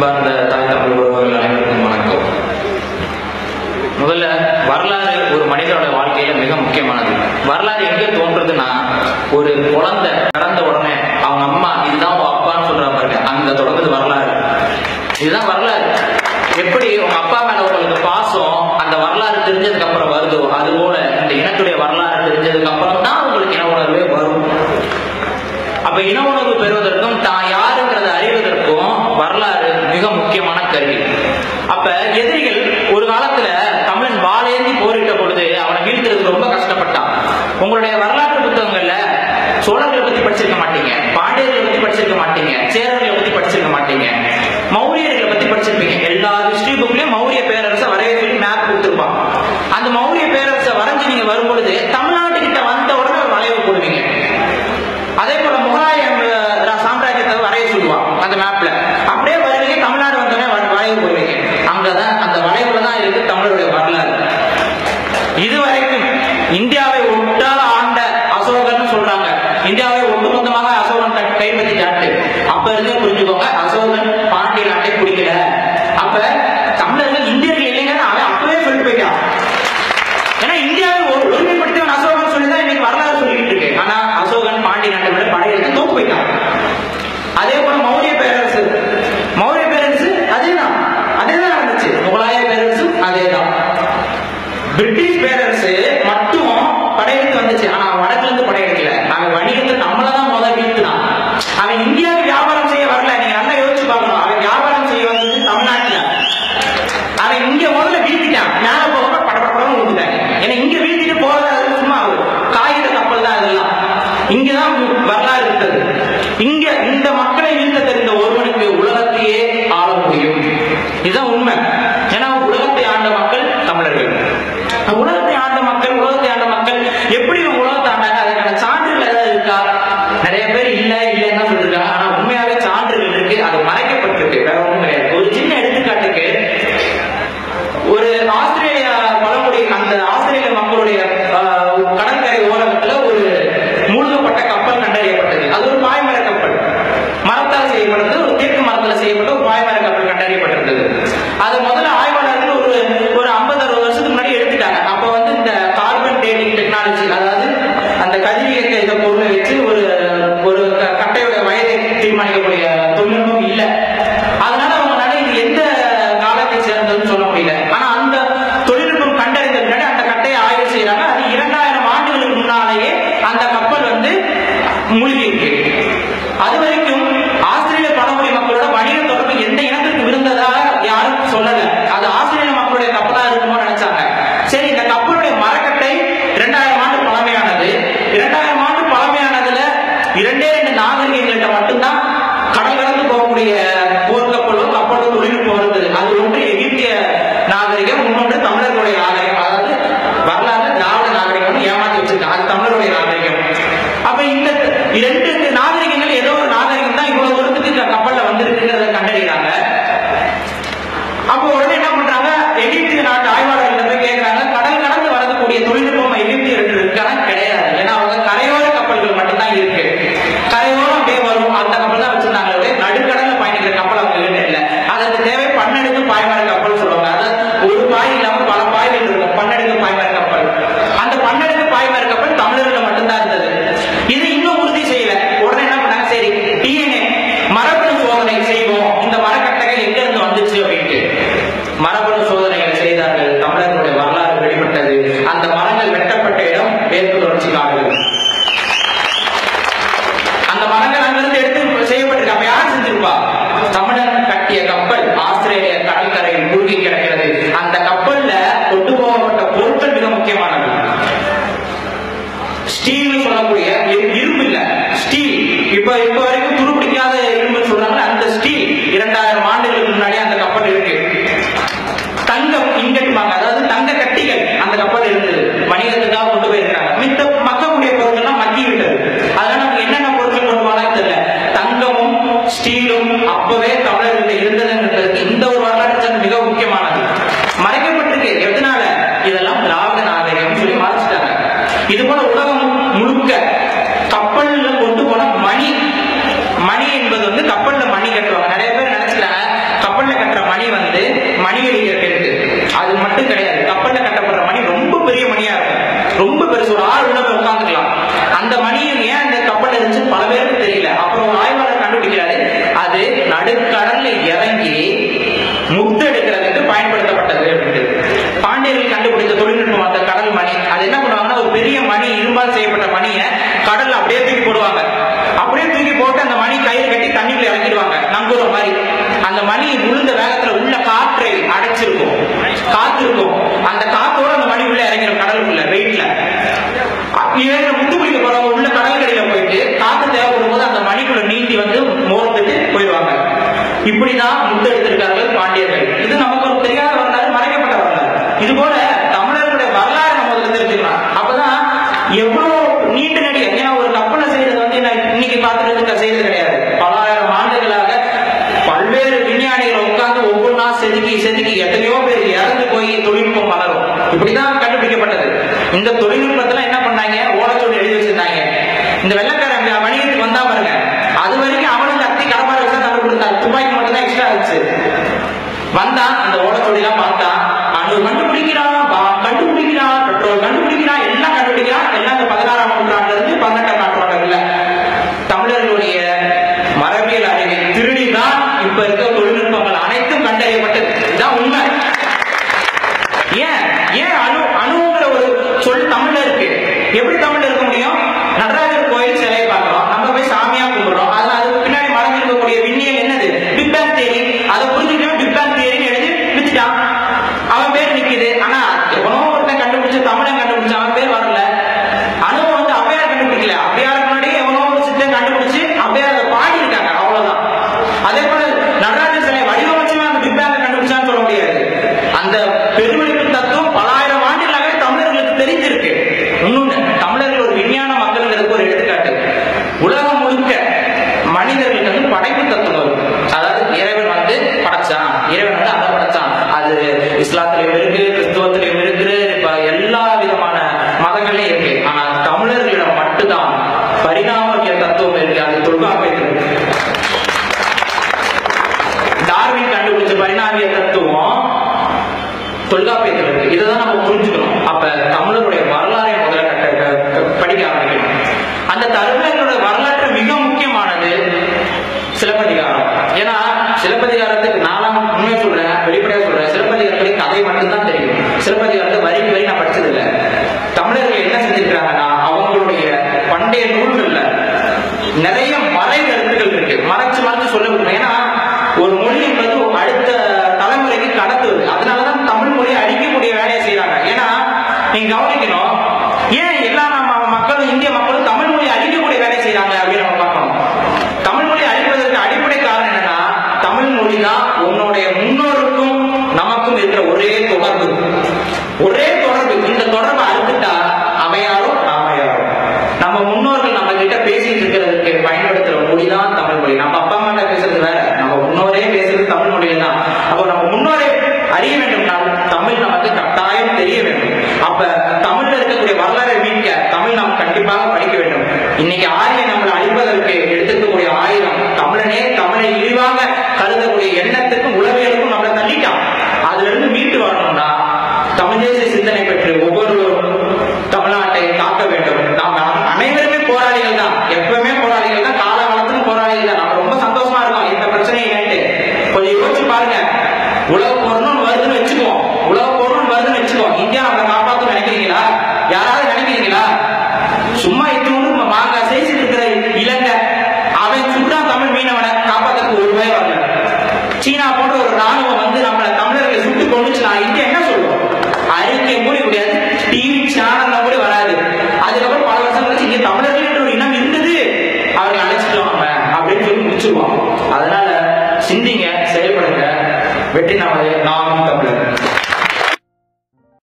அன்பார்ந்த தாய் தமிழ் உறவுகள் அனைவருக்கும் வணக்கம் முதல்ல வரலாறு ஒரு மனிதனோட வாழ்க்கையில மிக முக்கியமானது வரலாறு எங்க தோன்றுதுன்னா ஒரு குழந்தை பிறந்த உடனே அவங்க அம்மா இதுதான் உங்க அப்பான்னு சொல்ற பாருங்க அங்க தொடங்குது வரலாறு இதுதான் வரலாறு எப்படி உங்க அப்பா மேல உங்களுக்கு பாசம் அந்த வரலாறு தெரிஞ்சதுக்கு அப்புறம் வருதோ அது போல இந்த இனத்துடைய வரலாறு தெரிஞ்சதுக்கு அப்புறம் தான் உங்களுக்கு இன உணர்வே வரும் அப்ப இன உணர்வு பெறுவதற்கும் தான் யாருங்கிறத அறிவதற்கும் வரலாறு மிக முக்கியமான கருவி அப்ப எதிரிகள் ஒரு காலத்துல தமிழன் வாழேந்தி போரிட்ட பொழுது அவனை வீழ்த்துறதுக்கு ரொம்ப கஷ்டப்பட்டான் உங்களுடைய வரலாற்று புத்தகங்கள்ல சோழர்களை பத்தி படிச்சிருக்க மாட்டீங்க பாண்டியர்களை பத்தி படிச்சிருக்க மாட்டீங்க சேரர்களை பத்தி படிச்சிருக்க மாட்டீங்க மௌரியர்களை பத்தி படிச்சிருப்பீங்க எல்லா ஹிஸ்டரி புக்லயும் மௌரிய பேரரசை வரைய சொல்லி மேப் கொடுத்துருப்பான் அந்த மௌரிய பேரரசை வரைஞ்சு நீங்க வரும்பொழுது தமிழ்நாட்டுக்கிட்ட வந்த உடனே ஒரு வளைவு போடுவீங்க அதே போல முகலாய அஹ், சாம்ராஜ்யத்தை வரைய சொல்லுவான் அந்த மேப்ல அப்படியே வருவீங்க தமிழ்நாடு வந்தோடனே வ- வளைவு போடுவீங்க அங்கதான் அந்த வளைவுல தான் இருக்கு தமிழருடைய வரலாறு இதுவரைக்கும் இந்தியாவை ஒட்டால ஆண்ட அசோகர்னு சொல்றாங்க இந்தியாவை ஒட்டுமொத்தமாக அசோகன் கை- கைப்பற்றிட்டாட்டு அப்ப இருந்தே புரிஞ்சுக்கோங்க அசோகன் பாண்டிய நாட்டை பிடிக்கல அப்ப தமிழர்கள் இந்தியர்கள் இல்லைங்கன்னு அவன் அப்பவே சொல்லிட்டு போயிட்டான் ஏன்னா இந்தியாவை ஒரு ஒருமைப்படுத்தவன் அசோகன் சொல்லி தான் இன்னைக்கு வரலாறு சொல்லிட்டு இருக்கு ஆனா அசோகன் பாண்டி நாட்டை விட படையெடுத்து தோத்து போயிட்டான் அதே போல மௌரிய பேரரசு மௌரிய பேரரசு அதேதான் அதேதான் நடந்துச்சு முகலாய பேரரசும் அதேதான் பிரிட்டிஷ் பேரரசு மட்டும் படையெடுத்து வந்துச்சு ஆனா அவன் வடக்குல இருந்து படையெடுக்கல அவன் வணிகத்தை நம்மள தான் முதல் வீழ்த்தினான் அவன் இந்தியாவுக்கு வியாபாரம் செய்ய வரல நீங்க நல்லா யோசிச்சு பார்க்கணும் அவன் வியாபாரம் செய்ய வந்தது தமிழ்நாட்டுல அவன் இங்க முதல்ல வீழ்த்திட்டான் மேல போக படப்படப்படம் ஊத்துட்டாங்க ஏன்னா இங்க வீழ்த்திட்டு போறது அது சும்மா ஒரு காகித கப்பல் தான் அதெல்லாம் இங்கதான் வரலாறு இருக்கிறது இங்க இந்த மக்களை வீழ்த்த தெரிந்த ஒருவனுக்கு உலகத்தையே ஆள முடியும் இதுதான் உண்மை ஏன்னா உலகத்தை ஆண்ட மக்கள் தமிழர்கள் உலகத்தை ஆண்ட மக்கள் உலகத்தை ஆண்ட மக்கள் எப்படி இவங்க உலகத்தை ஆண்டாங்க அதுக்கான சான்றுகள் ஏதாவது இருக்கா நிறைய பேர் இல்ல இல்லைன்னு தான் சொல்லிருக்காங்க ஆனா உண்மையாவே சான்றுகள் இருக்கு அது மறைக்கப்பட்டிருக்கு வேற ஒண்ணும் கிடையாது ஒரு சின்ன எடுத்துக்காட்டுக்கு ஒரு ஆஸ்திரேலியா பழங்குடி அந்த ஆஸ்திரேலிய மக்களுடைய ஆஹ், கடற்கரை ஓரத்துல ஒரு மூழ்கப்பட்ட கப்பல் கண்டறியப்பட்டது அது ஒரு பாய்மர கப்பல் மரத்தால் செய்யப்பட்டது ஒரு தேக்கு மரத்தால் செய்யப்பட்ட ஒரு பாய்மர கப்பல் கண்டறியப்பட்டிருந்தது அது முதல்ல ஆய்வாளர்கள் ஒரு ஒரு ஐம்பது அறுபது வருஷத்துக்கு முன்னாடி எடுத்துட்டாங்க அப்ப வந்து இந்த கார்பன் டேட்டிங் டெக்னாலஜி அதாவது அந்த கதிரியக்க இதை பொருளை வச்சு ஒரு ஒரு க- கட்டையோட வயதை தீர்மானிக்கக்கூடிய தொழில்நுட்பம் இல்லை அதனால அவங்களால இது எந்த காலத்தை சேர்ந்ததுன்னு சொல்ல முடியல ஆனா அந்த தொழில்நுட்பம் கண்டறிந்த பின்னாடி அந்த கட்டையை ஆய்வு செய்யறாங்க அது இரண்டாயிரம் ஆண்டுகளுக்கு முன்னாலேயே அந்த கப்பல் வந்து மூழ்கி இருக்கு அது வரைக்கும் ஆஸ்திரேலிய பழங்குடி மக்களோட வணிக தொடர்பு எந்த இனத்திற்கு இருந்ததா யாரும் சொல்லல அது ஆஸ்திரேலிய மக்களுடைய கப்பலா இருக்குமோ நினைச்சாங்க சரி இந்த கப்பலுடைய மரக்கட்டை இரண்டாயிரம் ஆண்டு பழமையானது இரண்டாயிரம் ஆண்டு பழமையானதுல இரண்டே ரெண்டு நாகரிகங்கள்ட்ட மட்டும்தான் கடல் கடந்து போகக்கூடிய போர்க்கப்பலும் கப்பலும் தொழில்நுட்பம் இருந்தது அது ஒன்று எகிப்திய நாகரிகம் இன்னொன்று தமிழர்களுடைய நாகரிகம் அதாவது வரலாறு திராவிட நாகரிகம் ஏமாத்தி வச்சிருக்காங்க அது தமிழருடைய நாகரிகம் அப்ப இந்த இரண்டு நாகரிகங்கள் ஏதோ ஒரு நாகரிகம் தான் இவ்வளவு தூரத்துக்கு இந்த கப்பல்ல வந்திருக்குங்கிறத கண்டறிகிறாங்க அப்போ உடனே என்ன பண்றாங்க எகிப்திய நாட்டு ஆய்வாளர்கள் போய் கேட்கறாங்க கடல் கடந்து வரக்கூடிய தொழில்நுட்பம் எகிப்தியர்கள் இருக்கானா கிடையாது ஏன்னா அவங்க கரையோர கப்பல்கள் மட்டும்தான் இருக்கு கரையோரம் அப்படியே வரும் அந்த கப்பல் தான் வச்சிருந்தாங்க ஒழிய நடுக்கடல்ல பயணிக்கிற கப்பல் அவங்க கிட்ட இல்ல அதற்கு தேவை பன்னெடுக்கு பாய்மர கப்பல் சொல்லுவாங்க அதாவது ஒரு பாய் இல்லாம பல பாய்கள் இருக்கும் பன்னெடுக்கு பாய்மர கப்பல் அந்த பன்னெடுக்கு பாய்மர கப்பல் தமிழர்கள் மட்டும்தான் இருந்தது இது இன்னும் உறுதி செய்யல உடனே என்ன பண்ணாங்க சரி டிஎன்ஏ மரபணு சோதனை செய்வோம் இந்த மரக்கட்டைகள் எங்க இருந்து வந்துச்சு அப்படின்ட்டு மரபணு சோதனைகள் செய்தார்கள் தமிழர்களுடைய வரலாறு வெளிப்பட்டது அந்த மரங்கள் வெட்டப்பட்ட இடம் மேற்கு தொடர்ச்சி காடுகள் அந்த மரங்கள் அங்கிருந்து எடுத்து செய்யப்பட்டிருக்கு அப்ப யார் செஞ்சிருப்பா தமிழன் கட்டிய கப்பல் ஆஸ்திரேலிய கடற்கரையில் மூழ்கி கிடக்கிறது அந்த கப்பல்ல கொண்டு போகப்பட்ட பொருட்கள் மிக முக்கியமானது ஸ்டீல் சொல்லக்கூடிய இரு- இரும்பு இல்ல ஸ்டீல் இப்ப இப்ப வரைக்கும் துருப்பிடிக்காத இரும்பு சொல்றாங்க அந்த ஸ்டீல் இரண்டாயிரம் ஆண்டுகளுக்கு முன்னாடி அந்த கப்பல் இருக்கு தங்கம் இங்கட்டுவாங்க அதாவது தங்க கட்டிகள் அந்த கப்பல் இருந்தது வணிகத்துக்காக கொண்டு போயிருக்காங்க மித்த மக்களுடைய பொருட்கள்லாம் மக்கி விட்டது அதனால நமக்கு என்னென்ன பொருட்கள் கொண்டு போனாலும் தெரியல தங்கமும் ஸ்டீலும் அப்பவே தமிழர்கள் இருந்ததுங்கிறதுக்கு இந்த ஒரு வரலாற்று சான்று மிக முக்கியமானது மறைக்கப்பட்டிருக்கு எதனால இதெல்லாம் திராவிட நாகரிகம் சொல்லி மறைச்சிட்டாங்க இது போல உலகம் முழுக்க கப்பல்ல கொண்டு போன மணி மணி என்பது வந்து கப்பல்ல மணி கட்டுவாங்க நிறைய பேர் நினைச்சுக்கிறாங்க ரொம்ப பெருசு ஒரு ஆள் உள்ள போய் உட்காந்துக்கலாம் அந்த மணியும் ஏன் அந்த கப்பல் இருந்துச்சு பல பேருக்கு தெரியல அப்புறம் ஒரு ஆய்வாளர் கண்டுபிடிக்கிறாரு அது நடுக்கடல்ல இறங்கி முத்து எடுக்கிறதுக்கு பயன்படுத்தப்பட்டது அப்படின்ட்டு பாண்டியர்கள் கண்டுபிடித்த தொழில்நுட்பம் அந்த கடல் மணி அது என்ன பண்ணுவாங்கன்னா ஒரு பெரிய மணி இரும்பால் செய்யப்பட்ட மணியை கடல்ல அப்படியே தூக்கி போடுவாங்க அப்படியே தூக்கி போட்டு அந்த மணி கயிறு கட்டி தண்ணிக்குள்ள இறங்கிடுவாங்க நங்குற மாதிரி அந்த மணி விழுந்த வேகத்துல உள்ள காற்றை அடைச்சிருக்கும் காத்து இருக்கும் அந்த காத்தோட அந்த மணி உள்ள இறங்கிடும் கடலுக்குள்ள வெயிட்ல இவங்க முத்து குளிக்க போறவங்க உள்ள கடற்கரையில போயிட்டு காத்து தேவைப்படும் போது அந்த மணிக்குள்ள நீந்தி வந்து மோர்ந்துட்டு போயிடுவாங்க இப்படிதான் முத்து எடுத்திருக்கார்கள் பாண்டியர்கள் இது நமக்கு ஒரு தெரியாத வரலாறு மறைக்கப்பட்ட வரலாறு இது போல தமிழர்களுடைய வரலாறு நம்ம முதல்ல தெரிஞ்சுக்கலாம் அப்பதான் எவ்வளவு நீண்ட நடிகை ஏன்னா ஒரு கப்பலை செய்யறது வந்து நான் இன்னைக்கு பார்த்துட்டு இருக்க செய்யறது கிடையாது பலாயிரம் ஆண்டுகளாக பல்வேறு விஞ்ஞானிகள் உட்கார்ந்து ஒவ்வொன்றா செதுக்கி செதுக்கி எத்தனையோ பேர் இறந்து போய் தொழில்நுட்பம் வளரும் இப்படிதான் கண்டுபிடிக்கப்பட்டது இந்த தொழில்நுட்பத்துல என்ன பண்ணாங்க ஓலச்சோடு எழுதி வச்சிருந்தாங்க இந்த வெள்ளக்காரன் இங்க வணிகத்துக்கு வந்தா பாருங்க அது வரைக்கும் அவனும் கத்தி கடப்பார வச்சு தமிழ் கொடுத்தாங்க துப்பாக்கி மட்டும் தான் எக்ஸ்ட்ரா இருந்துச்சு வந்தான் அந்த ஓலச்சோடி எல்லாம் பார்த்தான் அணு கண்டுபிடிக்கிறான் பா- கண்டுபிடிக்கிறான் பெட்ரோல் கண்டுபிடிக்கிறான் எல்லாம் கண்டுபிடிக்கிறான் எல்லாம் இந்த பதினாறாம் நூற்றாண்டுல இருந்து பதினெட்டாம் நூற்றாண்டுல தமிழர்களுடைய மரபியல் அறிவை திருடிதான் இப்ப இருக்க தொழில்நுட்பங்கள் அனைத்தும் கண்டறியப்பட்டது இதுதான் உண்மை ஏன் ஏன் அணு அணுங்கிற ஒரு சொல் தமிழ்ல இருக்கு எப்படி தமிழ்ல இருக்க முடியும் நடராஜர் கோயில் சிலையை பார்க்கிறோம் நம்ம போய் சாமியா கும்பிடுறோம் அது அதுக்கு பின்னாடி மறைஞ்சிருக்கக்கூடிய விண்ணியல் என்னது பிக் பேங் தேரி அதை புரிஞ்சுக்கிட்டு பிக் பேங் தேரின்னு எழுதி வித்துட்டான் அவன் பேர் நிக்குது ஆனா எவனோ ஒருத்தன் கண்டுபிடிச்சு தமிழன் கண்டுபிடிச்சு அவன் பேர் வரல அணுவை வந்து அவ்வையார் கண்டுபிடிக்கல அவ்வையாருக்கு முன்னாடி எவனோ ஒரு சித்தன் கண்டுபிடிச்சு அவ்வையார் அதை பாடி இருக்காங்க அவ்வளவுதான் அதே போல நடராஜர் சிலை வடிவமைச்சு அந்த பிக் பேங்க கண்டுபிடிச்சான்னு சொல்ல முடியாது அந்த பெருவெளிப்பு தத்துவம் பலாயிரம் ஆண்டுகளாகவே தமிழர்களுக்கு தெரிஞ்சிருக்கு இன்னொன்னு தமிழர்கள் ஒரு விஞ்ஞான மக்கள்ங்கிறதுக்கு ஒரு எடுத்துக்காட்டு உலகம் முழுக்க மனிதர்களுக்கு வந்து படைப்பு தத்துவம் இருக்கு அதாவது இறைவன் வந்து படைச்சான் இறைவன் வந்து அதை படைச்சான் அது இஸ்லாத்திலையும் இருக்கு கிறிஸ்துவத்திலையும் இருக்கு இப்ப எல்லா விதமான மதங்கள்லயும் இருக்கு ஆனா தமிழர்களிடம் மட்டும்தான் பரிணாமவிய தத்துவம் இருக்கு அது தொல்காப்பியத்தில் இருக்கு டார்வின் கண்டுபிடிச்ச பரிணாமிய தத்துவம் தொல்காப்பியத்தில் இருக்கு இதுதான் நம்ம புரிஞ்சுக்கணும் அப்ப தமிழருடைய வரலாறை முதல்ல கட்ட க- க- படிக்க ஆரம்பிக்கணும் அந்த தமிழர்களுடைய வரலாற்று மிக முக்கியமானது சிலப்பதிகாரம் ஏன்னா சிலப்பதிகாரத்துக்கு நாலாம் உண்மையை சொல்றேன் வெளிப்படையா சொல்றேன் சிலப்பதிகாரத்துடைய கதை மட்டும்தான் தெரியும் சிலப்பதிகாரத்தை வரிக்கு வரி நான் படிச்சது இல்ல தமிழர்கள் என்ன செஞ்சிருக்கிறாங்கன்னா அவங்களுடைய பண்டைய நூல்கள்ல நிறைய மறை கருத்துக்கள் இருக்கு மறைச்சு மறைச்சு சொல்ல முடியும் ஏன்னா ஒரு மொழி என்பது அடுத்த தலைமுறைக்கு கடத்துவது அதனாலதான் தமிழ் மொழியை அழிக்கக்கூடிய வேலையை செய்யறாங்க ஏன்னா நீங்க கவனிக்கணும் ஏன் எல்லா நம்ம மக்களும் இந்திய மக்களும் தமிழ் மொழியை அழிக்கக்கூடிய வேலையை செய்யறாங்க அப்படின்னு நம்ம பார்க்கணும் தமிழ் மொழியை அழிப்பதற்கு அடிப்படை காரணம் என்னன்னா தமிழ் மொழி தான் உன்னுடைய முன்னோருக்கும் நமக்கும் இருக்கிற ஒரே தொடர்பு ஒரே தொடர்பு இந்த தொடர்பை அறுத்துட்டா அவையாரோ நாம யாரோ நம்ம முன்னோர்கள் நம்ம கிட்ட பேசிட்டு இருக்கிறதுக்கு பயன்படுத்துற மொழி தான் தமிழ் மொழி நம்ம அப்பா அம்மா பேசுறது வேற நம்ம முன்னோரே பேசுறது தமிழ் மொழியில தான் அப்போ நம்ம முன்னோரே அறிய வேண்டும்னால் தமிழ் நமக்கு கட்டாயம் தெரிய வேண்டும் அப்ப தமிழ்ல இருக்கக்கூடிய வரலாறை மீட்க தமிழ் நாம் கண்டிப்பாக படிக்க வேண்டும் இன்னைக்கு ஆரிய நம்மளை அழிப்பதற்கு எடுத்துக்கக்கூடிய ஆயுதம் தமிழனே தமிழை இழிவாக கருதக்கூடிய எண்ணத்துக்கும் உளவியலுக்கும் நம்மளை தள்ளிட்டான் அதுல இருந்து மீட்டு வரணும்னா தமிழ் தேசிய சிந்தனை பெற்று ஒவ்வொருவரும் தமிழ்நாட்டை காக்க வேண்டும் நாம் அனைவருமே போராளிகள் தான் எப்பவுமே போராளிகள் தான் காலகாலத்துக்கும் போராளிகள் தான் நம்ம ரொம்ப சந்தோஷமா இருக்கோம் இந்த பிரச்சனையை கேட்டு கொஞ்சம் யோசிச்சு பாருங்க உலக போறணும்னு வருதுன்னு வச்சுக்குவோம் உலக போறணும்னு வருதுன்னு வச்சுக்குவோம் இந்தியா நம்மளை காப்பாத்தும் நினைக்கிறீங்களா யாராவது நினைக்கிறீங்களா சும்மா இத்தோடு மாங்காய் சைஸ் இருக்கிற இலங்கை அவன் சுட்டான் தமிழ் மீனவனை காப்பாத்துறதுக்கு ஒரு ரூபாய் வரல சீனா போன்ற ஒரு ராணுவம் வந்து நம்மள தமிழர்களை சுட்டு கொண்டுச்சுனா இந்தியா என்ன சொல்லுவோம் அறிக்கை கூட முடியாது டிவி சேனல்ல கூட வராது அதுக்கப்புறம் பல வருஷம் கழிச்சு இங்க தமிழர்கள் என்ற ஒரு இனம் இருந்தது அவர்கள் அழைச்சிட்டோம் நம்ம அப்படின்னு சொல்லி முடிச்சிருவோம் அதனால சிந்திங்க செயல்படுங்க வெற்றி நமது நாம் தமிழர்